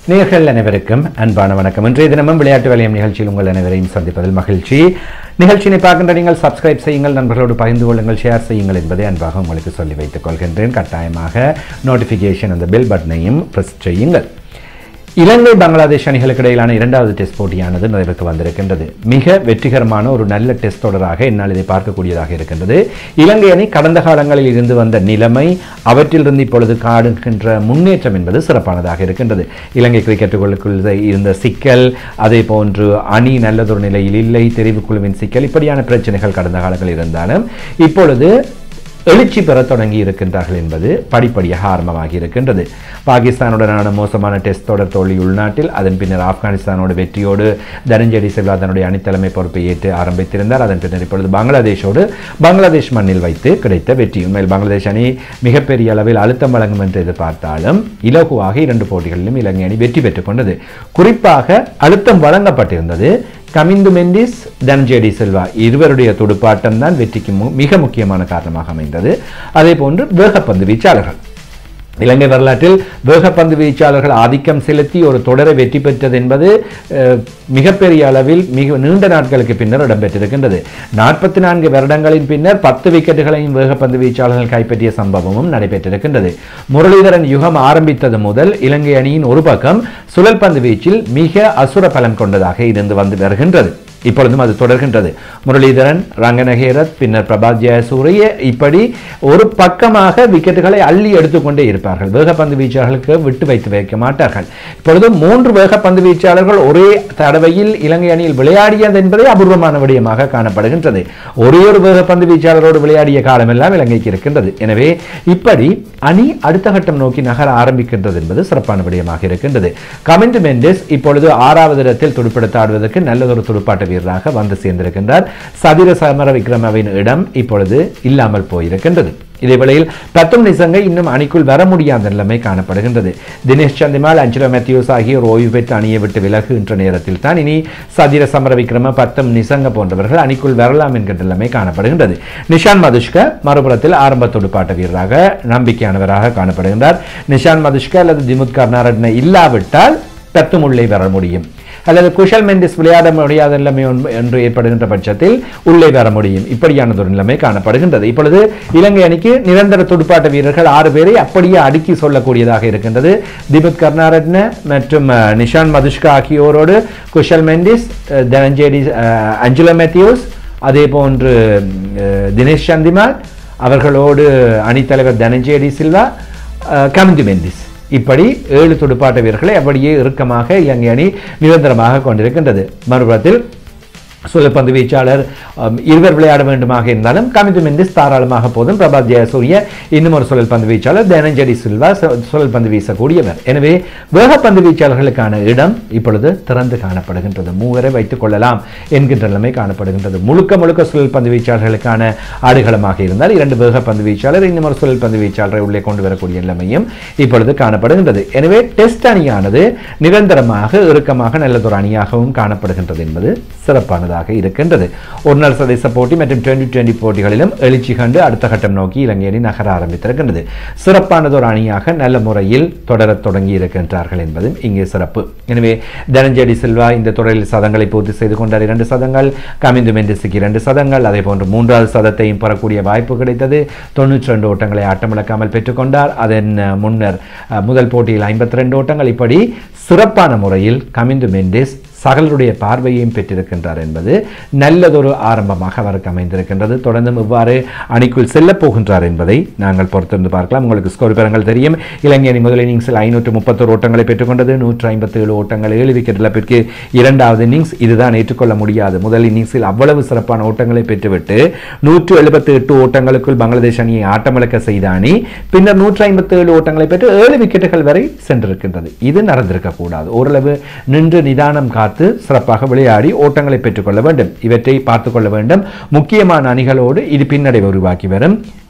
நேர்கள் அனைவருக்கும் அன்பான வணக்கம் இன்றைய தினமும் விளையாட்டு வலயம் நிகழ்ச்சியில் உங்கள் அனைவரையும் சந்திப்பதில் மகிழ்ச்சி நிகழ்ச்சியினை பார்க்கின்ற நீங்கள் சப்ஸ்கிரைப் செய்யுங்கள் நண்பர்களோடு பகிர்ந்து கொள்ளுங்கள் ஷேர் செய்யுங்கள் என்பதை அன்பாக உங்களுக்கு சொல்லி வைத்துக் கொள்கின்றேன் கட்டாயமாக நோட்டிஃபிகேஷன் அந்த பெல் பட்டனையும் ப்ரெஸ் செய்யுங்கள் இலங்கை பங்களாதேஷ் அணிகளுக்கு இடையிலான இரண்டாவது டெஸ்ட் போட்டியானது நிறைவுக்கு வந்திருக்கின்றது மிக வெற்றிகரமான ஒரு நல்ல டெஸ்ட் தொடராக என்னால் இதை பார்க்கக்கூடியதாக இருக்கின்றது இலங்கை அணி கடந்த காலங்களில் இருந்து வந்த நிலைமை அவற்றிலிருந்து இப்பொழுது காடுகின்ற முன்னேற்றம் என்பது சிறப்பானதாக இருக்கின்றது இலங்கை கிரிக்கெட்டுகளுக்குள் இருந்த சிக்கல் அதே போன்று அணி நல்லதொரு நிலையில் இல்லை தெரிவுக்குழுவின் சிக்கல் இப்படியான பிரச்சனைகள் கடந்த காலங்களில் இருந்தாலும் இப்பொழுது எழுச்சி பெற தொடங்கி இருக்கின்றார்கள் என்பது படிப்படியாக ஆரம்பமாகி இருக்கின்றது பாகிஸ்தானுடனான மோசமான டெஸ்ட் தொடர் தோல்வி உள்நாட்டில் அதன் பின்னர் ஆப்கானிஸ்தானோட வெற்றியோடு தனஞ்செடி செல்வா தன்னுடைய அணித்தலைமை பொறுப்பை ஏற்று ஆரம்பித்திருந்தார் அதன் பின்னர் இப்பொழுது பங்களாதேஷோடு பங்களாதேஷ் மண்ணில் வைத்து கிடைத்த வெற்றி உண்மையில் பங்களாதேஷ் அணி மிகப்பெரிய அளவில் அழுத்தம் வழங்கும் என்று எதிர்பார்த்தாலும் இலகுவாக இரண்டு போட்டிகளிலும் இலங்கை அணி வெற்றி பெற்றுக் கொண்டது குறிப்பாக அழுத்தம் வழங்கப்பட்டிருந்தது கமிந்து மெண்டிஸ் தன்ஜேடி செல்வா இருவருடைய துடுப்பாட்டம் தான் வெற்றிக்கு மு- மிக முக்கியமான காரணமாக அமைந்தது அதே போன்று வேகப்பந்து வீச்சாளர்கள் இலங்கை வரலாற்றில் வேகப்பந்து வீச்சாளர்கள் ஆதிக்கம் செலுத்தி ஒரு தொடரை வெற்றி பெற்றது என்பது அஹ், மிகப்பெரிய அளவில் மிக நீண்ட நாட்களுக்கு பின்னர் இடம்பெற்றிருக்கின்றது நாற்பத்தி நான்கு வருடங்களின் பின்னர் பத்து விக்கெட்டுகளையும் வேகப்பந்து வீச்சாளர்கள் கைப்பற்றிய சம்பவமும் நடைபெற்றிருக்கின்றது முரளிதரன் யுகம் ஆரம்பித்தது முதல் இலங்கை அணியின் ஒரு பக்கம் சுழல் பந்து வீச்சில் மிக அசுர பலம் கொண்டதாக இருந்து வந்து வருகின்றது இப்பொழுதும் அது தொடர்கின்றது முரளிதரன் ரங்கநகேரத் பின்னர் பிரபாத் ஜெயசூரிய இப்படி ஒரு பக்கமாக விக்கெட்டுகளை அள்ளி எடுத்துக்கொண்டே இருப்பார்கள் வேகப்பந்து வீச்சாளர்களுக்கு விட்டு வைத்து வைக்க மாட்டார்கள் இப்பொழுது மூன்று வேகப்பந்து வீச்சாளர்கள் ஒரே தடவையில் இலங்கை அணியில் விளையாடியது என்பதே அபூர்வமான விடயமாக காணப்படுகின்றது ஒரே ஒரு வேகப்பந்து வீச்சாளரோடு விளையாடிய காலமெல்லாம் இலங்கைக்கு இருக்கின்றது எனவே இப்படி அணி அடுத்த கட்டம் நோக்கி நகர ஆரம்பிக்கின்றது என்பது சிறப்பான விடயமாக இருக்கின்றது கமிந்து மெண்டஸ் இப்பொழுது ஆறாவது இடத்தில் துடுப்படுத்த ஆடுவதற்கு நல்லதொரு துடுப்பாட்ட வீரராக வந்து சேர்ந்திருக்கின்றார் சதிர சமர விக்ரமவின் இடம் இப்பொழுது இல்லாமல் போயிருக்கின்றது இதே வேளையில் பத்தும் நிசங்கை இன்னும் அணிக்குள் வர முடியாத நிலைமை காணப்படுகின்றது தினேஷ் சந்திமால் அஞ்சலோ மேத்யூஸ் ஆகியோர் ஓய்வு பெற்று அணியை விட்டு விலகுகின்ற நேரத்தில் தான் இனி சதிர சமர விக்ரம பத்தும் நிசங்க போன்றவர்கள் அணிக்குள் வரலாம் என்கின்ற நிலைமை காணப்படுகின்றது நிஷான் மதுஷ்க மறுபுறத்தில் ஆரம்ப துடுப்பாட்ட வீரராக நம்பிக்கையானவராக காணப்படுகின்றார் நிஷான் மதுஷ்க அல்லது திமுத் கர்நாரட்ன இல்லாவிட்டால் பத்தும் உள்ளே வர முடியும் அல்லது குஷல் மெண்டிஸ் விளையாட முடியாத நிலைமை ஒன்று- என்று ஏற்படுகின்ற பட்சத்தில் உள்ளே வர முடியும் இப்படியானதொரு நிலைமை காணப்படுகின்றது இப்பொழுது இலங்கை அணிக்கு நிரந்தர துடுப்பாட்ட வீரர்கள் ஆறு பேரை அப்படியே அடுக்கி சொல்லக்கூடியதாக இருக்கின்றது திபுத் கர்நாரட்ன மற்றும் அஹ், நிஷான் மதுஷ்கா ஆகியோரோடு குஷல் மெண்டிஸ் அஹ், தனஞ்சேடி அஹ், அஞ்சுலா மேத்யூஸ் அதே போன்று அஹ், தினேஷ் சந்திமால் அவர்களோடு அணித்தலைவர் தனஞ்சேடி சில்வா அஹ், கமிந்து மெண்டிஸ் இப்படி ஏழு துடுப்பாட்ட வீரர்களை அப்படியே இறுக்கமாக இலங்கை அணி நிரந்தரமாக கொண்டிருக்கின்றது மறுபுறத்தில் சுழற்பந்து வீச்சாளர் அம், இருவர் விளையாட வேண்டுமாக இருந்தாலும் கமிது மெண்டிஸ் தாராளமாக போதும் பிரபாத் ஜெயசூரிய இன்னும் ஒரு சுழல் பந்து வீச்சாளர் தனஞ்சடி சில்வா சு- சுழல் பந்து வீசக்கூடியவர் எனவே வேகப்பந்து வீச்சாளர்களுக்கான இடம் இப்பொழுது திறந்து காணப்படுகின்றது மூவரை வைத்துக் கொள்ளலாம் என்கின்ற நிலைமை காணப்படுகின்றது முழுக்க முழுக்க சுழல் பந்து வீச்சாளர்களுக்கான ஆடுகளமாக இருந்தால் இரண்டு வேகப்பந்து வீச்சாளர் இன்னும் ஒரு சுழல் பந்து வீச்சாளரை உள்ளே கொண்டு வரக்கூடிய நிலைமையும் இப்பொழுது காணப்படுகின்றது எனவே டெஸ்ட் அணியானது நிரந்தரமாக இறுக்கமாக நல்லதொரு அணியாகவும் காணப்படுகின்றது என்பது சிறப்பானதாக இருக்கின்றது ஒரு நாள் சதேச போட்டி மற்றும் டுவெண்டி டுவெண்டி போட்டிகளிலும் எழுச்சி கண்டு அடுத்த கட்டம் நோக்கி இலங்கை அணி நகர ஆரம்பித்திருக்கின்றது சிறப்பானதொரு அணியாக நல்ல முறையில் தொடரத் தொடங்கி இருக்கின்றார்கள் என்பதும் இங்கே சிறப்பு எனவே தனஞ்செடி சில்வா இந்த தொடரில் சதங்களை பூர்த்தி செய்து கொண்டார் இரண்டு சதங்கள் கமிந்து மெண்டிஸுக்கு இரண்டு சதங்கள் அதே போன்று மூன்றாவது சதத்தையும் பெறக்கூடிய வாய்ப்பு கிடைத்தது தொண்ணூற்றி ரெண்டு ஓட்டங்களை ஆட்டமிழக்காமல் பெற்றுக்கொண்டார் அதன் அஹ், முன்னர் அஹ், முதல் போட்டியில் ஐம்பத்தி ரெண்டு ஓட்டங்கள் இப்படி சிறப்பான முறையில் கமிந்து மெண்டிஸ் சகலருடைய பார்வையையும் பெற்றிருக்கின்றார் என்பது நல்லதொரு ஆரம்பமாக அவருக்கு அமைந்திருக்கின்றது தொடர்ந்தும் இவ்வாறு அணிக்குள் செல்லப் போகின்றார் என்பதை நாங்கள் பொறுத்திருந்து பார்க்கலாம் உங்களுக்கு ஸ்கோர் பெறங்கள் தெரியும் இலங்கை அணி முதல் இன்னிங்ஸில் ஐநூற்று முப்பத்தொரு ஓட்டங்களை பெற்றுக்கொண்டது நூற்று ஐம்பத்தி ஏழு ஓட்டங்கள் ஏழு விக்கெட் இழப்பிற்கு இரண்டாவது இன்னிங்ஸ் இதுதான் ஏற்றுக்கொள்ள முடியாது முதல் இன்னிங்ஸில் அவ்வளவு சிறப்பான ஓட்டங்களை பெற்றுவிட்டு நூற்று எழுபத்தி எட்டு ஓட்டங்களுக்குள் பங்களாதேஷ் அணியை ஆட்டமிழக்க செய்த அணி பின்னர் நூற்று ஐம்பத்தி ஏழு ஓட்டங்களை பெற்று ஏழு விக்கெட்டுகள் வரை சென்றிருக்கின்றது இது நடந்திருக்க கூடாது ஓரளவு நின்று நிதானம் காத்து சிறப்பாக விளையாடி ஓட்டங்களை பெற்றுக்கொள்ள வேண்டும் இவற்றை பார்த்துக் கொள்ள வேண்டும் முக்கியமான அணிகளோடு இது பின்னடைவை உருவாக்கி வரும்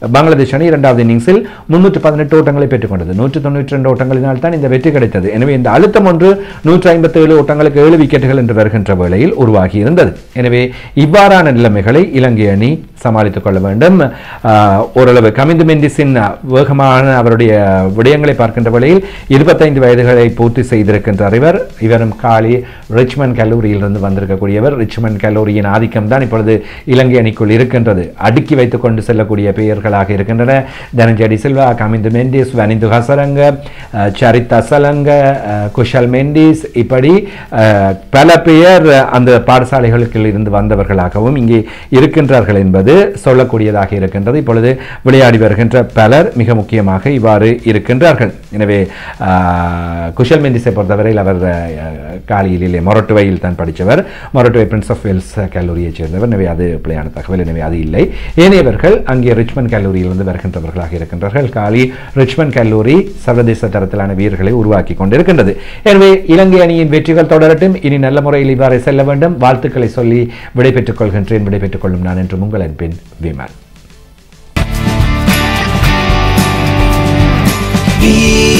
பங்களாதேஷ் அணி இரண்டாவது இன்னிங்ஸில் முன்னூற்று பதினெட்டு ஓட்டங்களை பெற்றுக்கொண்டது நூற்று தொண்ணூற்றி ரெண்டு ஓட்டங்களினால் தான் இந்த வெற்றி கிடைத்தது எனவே இந்த அழுத்தம் ஒன்று நூற்றி ஐம்பத்தி ஏழு ஓட்டங்களுக்கு ஏழு விக்கெட்டுகள் என்று வருகின்ற வேளையில் உருவாகி இருந்தது எனவே இவ்வாறான நிலைமைகளை இலங்கை அணி சமாளித்துக் கொள்ள வேண்டும் ஆஹ், ஓரளவு கமிந்து மெண்டிஸின் வேகமான அவருடைய விடயங்களை பார்க்கின்ற வேளையில் இருபத்தைந்து வயதுகளை பூர்த்தி செய்திருக்கின்றார் இவர் இவரும் காலி ரிச்மண்ட் கல்லூரியிலிருந்து வந்திருக்கக்கூடியவர் ரிச்மண்ட் கல்லூரியின் ஆதிக்கம் தான் இப்பொழுது இலங்கை அணிக்குள் இருக்கின்றது அடுக்கி வைத்துக் கொண்டு செல்லக்கூடிய பெயர்களாக இருக்கின்றன தனஞ்சடி சில்வா கமிந்து மெண்டிஸ் வனிந்து ஹசரங்க அஹ், சரித் அசலங்க அஹ், குஷல் மெண்டிஸ் இப்படி அஹ், பல பெயர் அந்த பாடசாலைகளுக்கு இருந்து வந்தவர்களாகவும் இங்கே இருக்கின்றார்கள் என்பது சொல்லக்கூடியதாக இருக்கின்றது இப்பொழுது விளையாடி வருகின்ற பலர் மிக முக்கியமாக இவ்வாறு இருக்கின்றார்கள் எனவே ஆஹ், குஷல் மெண்டிஸை பொறுத்தவரையில் அவர் அஹ், காலியிலே மொரட்டுவையில் தான் படித்தவர் மொரட்டுவை பிரின்ஸ் ஆஃப் வேல்ஸ் கல்லூரியைச் சேர்ந்தவர் எனவே அது பிள்ளையான தகவல் எனவே அது இல்லை ஏனையவர்கள் அங்கே ரிச்மண்ட் கல்லூரியிலிருந்து வருகின்றவர்களாக இருக்கின்றார்கள் காலி ரிச்மண்ட் கல்லூரி சர்வதேச தரத்திலான வீரர்களை உருவாக்கி கொண்டிருக்கின்றது எனவே இலங்கை அணியின் வெற்றிகள் தொடரட்டும் இனி நல்ல முறையில் இவ்வாறு செல்ல வேண்டும் வாழ்த்துக்களை சொல்லி விடைபெற்றுக் கொள்கின்றேன் விடைபெற்றுக் கொள்ளும் நான் என்று உங்கள் அன்பின் விமன் Be